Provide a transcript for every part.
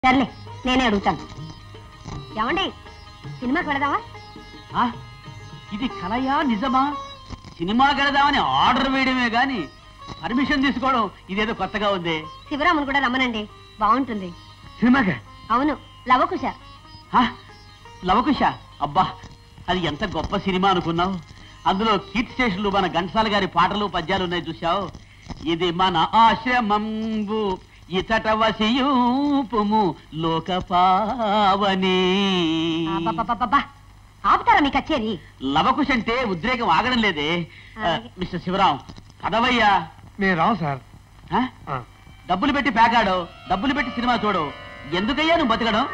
సర్లే నేనే అడుగుతాను ఏమండి సినిమాకి వెళదామా ఆ, ఇది కలయా నిజమా సినిమా గడదామని ఆర్డర్ వేయడమే గాని పర్మిషన్ తీసుకోవడం ఇదేదో కొత్తగా ఉంది శివరామును కూడా రమ్మనండి బాగుంటుంది సినిమాగా అవును లవకుశ ఆ, లవకుశ అబ్బా అది ఎంత గొప్ప సినిమా అనుకున్నావు అందులో కీర్తి స్టేషన్లు మన ఘంటసాల గారి పాటలు పద్యాలు ఉన్నాయి చూసావు ఇది మన ఆశ్రమంబు ఇతట వసియూపుము లోక పావని అబ్బబ్బబ్బబ్బా. ఆపుతారా మీ కచేరి లవకుశ అంటే ఉద్రేకం ఆగడం లేదే ఆ, అలాగే. మిస్టర్ శివరాం పదవయ్యా మేము రావు సార్ ఆ? ఆ, డబ్బులు పెట్టి పేకాడు డబ్బులు పెట్టి సినిమా చూడు ఎందుకయ్యా నువ్వు బతకడం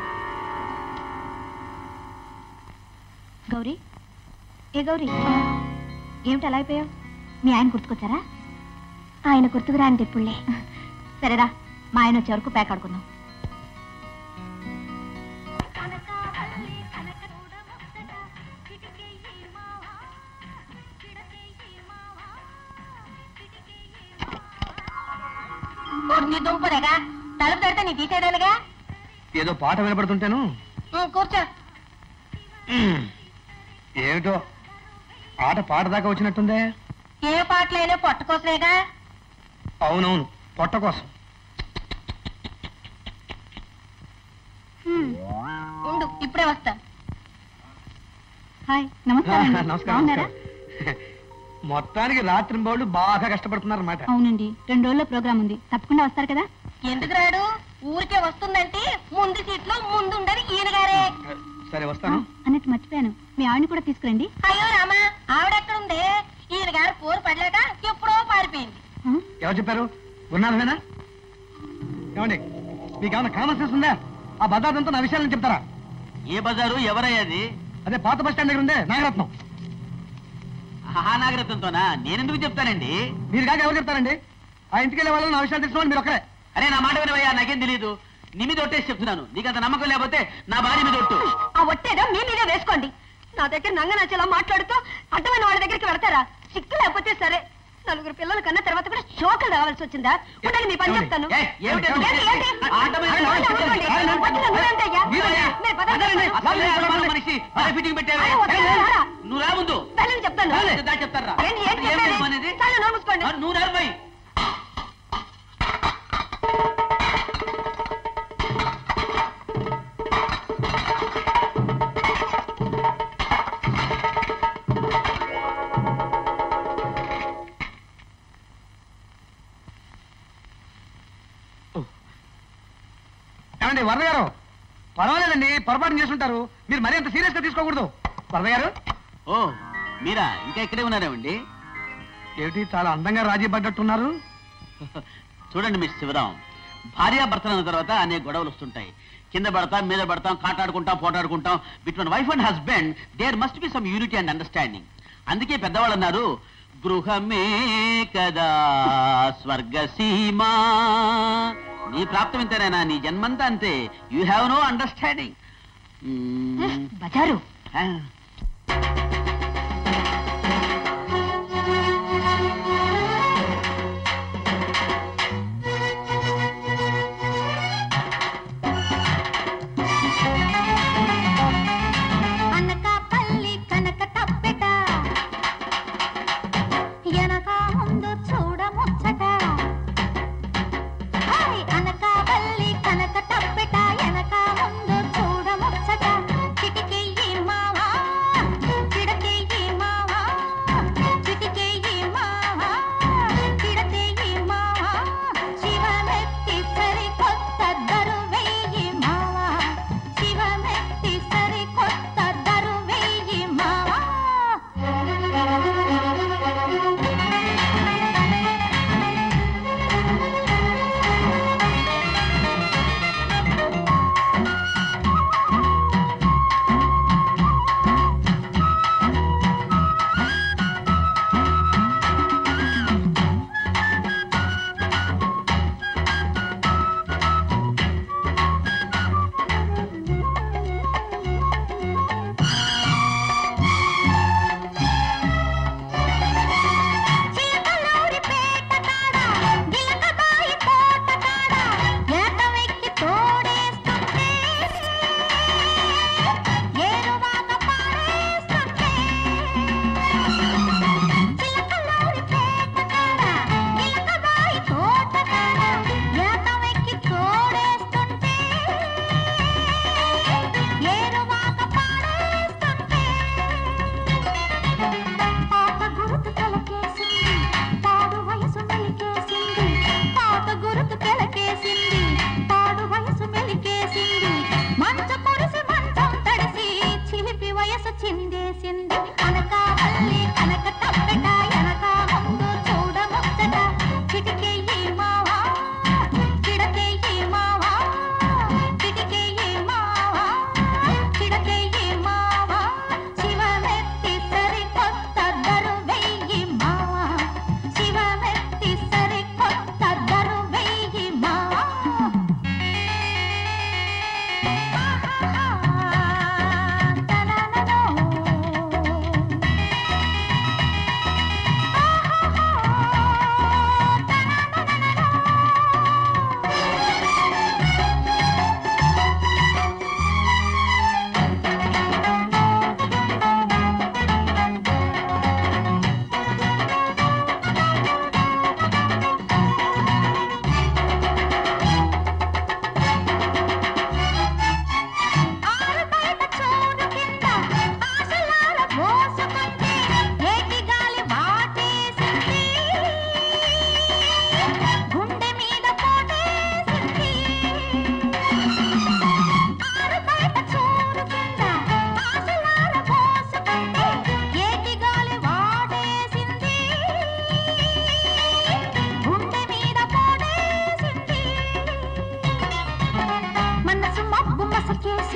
గౌరీ ఏ గౌరీ ఏమిటి అలా అయిపోయావు మీ ఆయన గుర్తుకొచ్చారా ఆయన గుర్తుకు రాని తెప్పుళ్ళే సరేరా మా ఆయన వచ్చే వరకు ప్యాక్ ఆడుకుందాం దుంపదేగా తలుపు తడితే నీ తీసేదానిగా ఏదో పాట వినపడుతుంటాను కూర్చో ఏమిటో ఆట పాట దాకా వచ్చినట్టుందే ఏ పాటలైనా పొట్టకోసమేగా అవునవును పొట్ట కోసం ఉండు ఇప్పుడే వస్తా హాయ్ నమస్కారం నమస్కారం మొత్తానికి రాత్రి బౌళ్ళు బాగా కష్టపడుతున్నారన్నమాట అవునండి రెండు రోజుల ప్రోగ్రామ్ ఉంది తప్పకుండా వస్తారు కదా ఎందుకు రాడు ఊరికే వస్తుందంటే ముందు సీట్లో ముందుండని ఈయన గారే సరే వస్తాను అన్నట్టు మర్చిపోయాను మీ ఆవిడని కూడా తీసుకురండి అయ్యో రామా ఆవిడెక్కడుంది ఈయన గారు పోరు పడలేక ఎప్పుడో పారిపోయింది ఎవరు చెప్పారు గురునాథమేనా ఏమండి మీకు ఏమైనా కామన్ సెన్స్ ఉందా ఆ భద్రాదంతా నా విషయాలను చెప్తారా ఏ బజారు ఎవరయ్యాది అదే పాత బస్ స్టాండ్ దగ్గర ఉందే నాగరత్నం ఆహా నాగరత్నంతోనా నేనెందుకు చెప్తానండి మీరు కాక ఎవరు చెప్తారండి ఆ ఇంటికి వెళ్ళే వాళ్ళు నా విషయాలు తెలుసుకోండి మీరు ఒక్కరే అరే నా మాట వినవయ్యా నాకేం తెలియదు నీ మీద ఒట్టేసి చెప్తున్నాను నీకంత నమ్మకం లేకపోతే నా భార్య మీద ఒట్టు ఆ ఒట్టేదో మీ మీదే వేసుకోండి నా దగ్గర నంగ నచ్చేలా మాట్లాడుతూ అడ్డమైన వాళ్ళ దగ్గరికి వెడతారా సిక్కు లేకపోతే సరే నలుగురు పిల్లల కన్నా తర్వాత కూడా షోకులు రావాల్సి వచ్చిందా ఉండండి మీ పని చెప్తాను ఏయ్, ఏమిటి అది? ఏంటి, ఏంటి? ఆటమైన ఆయన మనిషి. ఊరుకోండి. ఆయన పక్కన నువ్వేంటయ్యా? వీరయ్యా. మీరు పదండి. అదేనండి. అసలే అలవాటు మనిషి భలే ఫిట్టింగ్ పెట్టావే. ఆయన వద్దు, రారా. నువ్వు రా ముందు వెళ్ళండి చెప్తాను దా చెప్తారా ఏంటి, ఏంటి ఏం చెప్పేది? లేదు అనేది? చాలు, నోరు మూసుకోండి. ఆ, నువ్వు నడవై ఏమండి వరద గారు పర్వాలేదండి పొరపాటు చేస్తుంటారు మీరు మరీ అంత సీరియస్ గా తీసుకోకూడదు వరద గారు ఓ మీరా ఇంకా ఇక్కడే ఉన్నారేమండి ఏమిటి చాలా అందంగా రాజీ పడ్డట్టున్నారు చూడండి మిస్ శివరాం భార్యాభర్తలు అన్న తర్వాత అనేక గొడవలు వస్తుంటాయి కింద పడతాం మీద పడతాం కాటాడుకుంటాం పోటాడుకుంటాం between wife and husband there must be some unity and understanding అందుకే పెద్దవాళ్ళు అన్నారు గృహమే కదా స్వర్గసీమా నీ ప్రాప్తం ఇంతేనా నీ జన్మంతా అంతే యూ హ్యావ్ నో అండర్స్టాండింగ్ బజారు అనకాపల్లి కనక తప్పెట ఎనక ముందు చూడ ముచ్చట హాయ్ అనకాపల్లి కనక తప్పెట ఎనక ముందు చూడ ముచ్చట కిటికీ మావా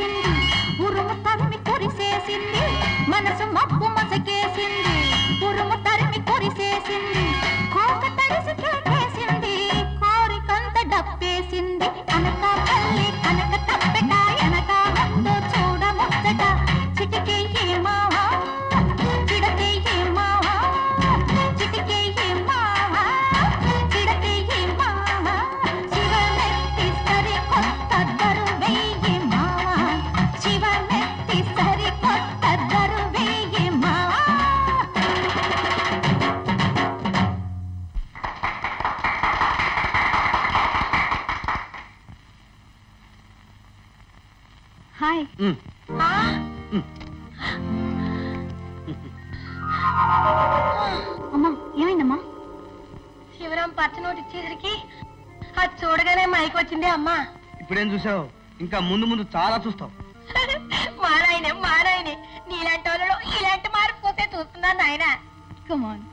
చేసింది ఉరుము తరిమి కురిసేసింది మనసు మబ్బు మసకేసింది ఉరుము తరిమి కురిసేసింది కోక తడిసి కేకేసింది కోరికంత డప్పేసింది అనకాపల్లి కనక తప్పెట ఎనక ముందు చూడ ముచ్చట చిటికే ఏమావా చిడకే ఏమావా చిటికే ఏమావా చిడకే ఏమావా శివమెత్తి సరి కొత్త దరువెయ్యి మావా శివమెత్తి సరి కొత్త దరువెయ్యి మావా హాయ్ ఉమ్. అమ్మా ఏమైందమ్మా శివరాం పచ్చ నోటు ఇచ్చేసరికి అది చూడగానే మైకి వచ్చింది అమ్మా ఇప్పుడేం చూసావు ఇంకా ముందు ముందు చాలా చూస్తావు మారాయనే మారాయనే నీలాంటి వాళ్ళలో ఇలాంటి మార్పు పోతే చూస్తున్నాను నాయన కమాన్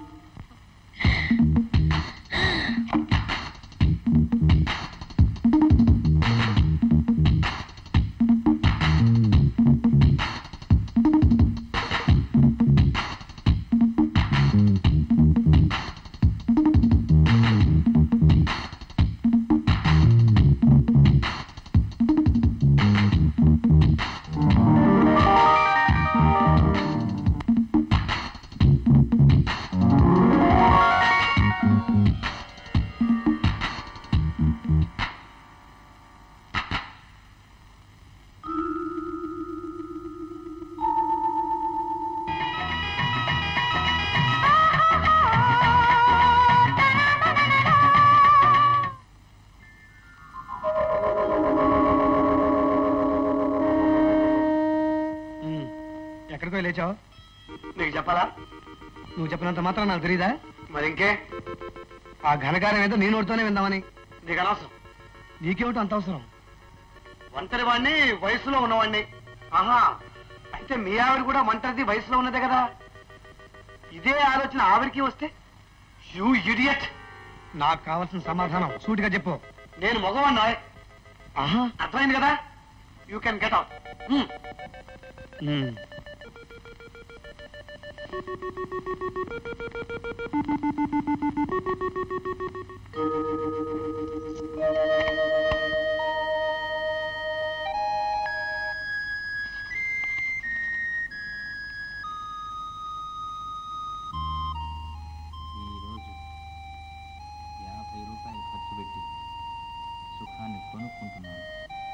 ఉమ్. ఎక్కడికో లేచావు నీకు చెప్పాలా నువ్వు చెప్పినంత మాత్రం నాకు తెలియదా మరి ఇంకే ఆ ఘనకార్యం ఏదో నీ నోటితోనే విందామని నీకు అనవసరం నీకేమిటో అంత అవసరం ఒంటరి వాడిని వయసులో ఉన్నవాడిని ఆహా అయితే మీ ఆవిడ కూడా ఒంటరిది వయసులో ఉన్నదే కదా ఇదే ఆలోచన ఆవిడకి వస్తే యూ ఇడియట్ నాకు కావాల్సిన సమాధానం సూటిగా చెప్పు నేను మగవాడినా ఆహా అర్థమైంది కదా you can get out um. ఈరోజు యాభై రూపాయలు ఖర్చు పెట్టి సుఖాన్ని కొనుక్కుంటున్నాను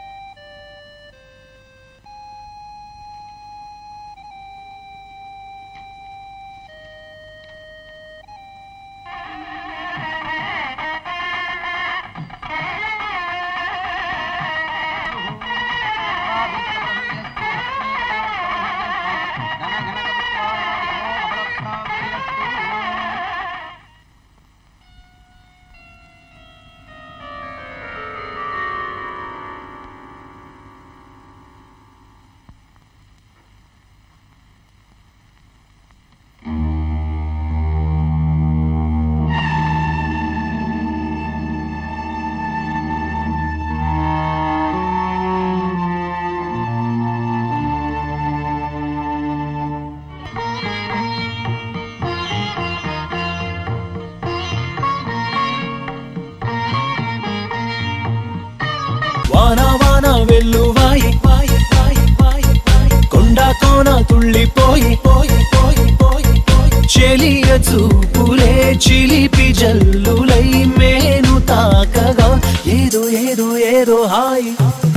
వాన వాన వెల్లువాయి వాయి వాయి వాయి వాయి కొండ కోన తుళ్ళిపోయి పోయి పోయి పోయి పోయి చెలియ చూపులే చిలిపి జల్లులై మేను తాకగా ఏదో ఏదో ఏదో హాయి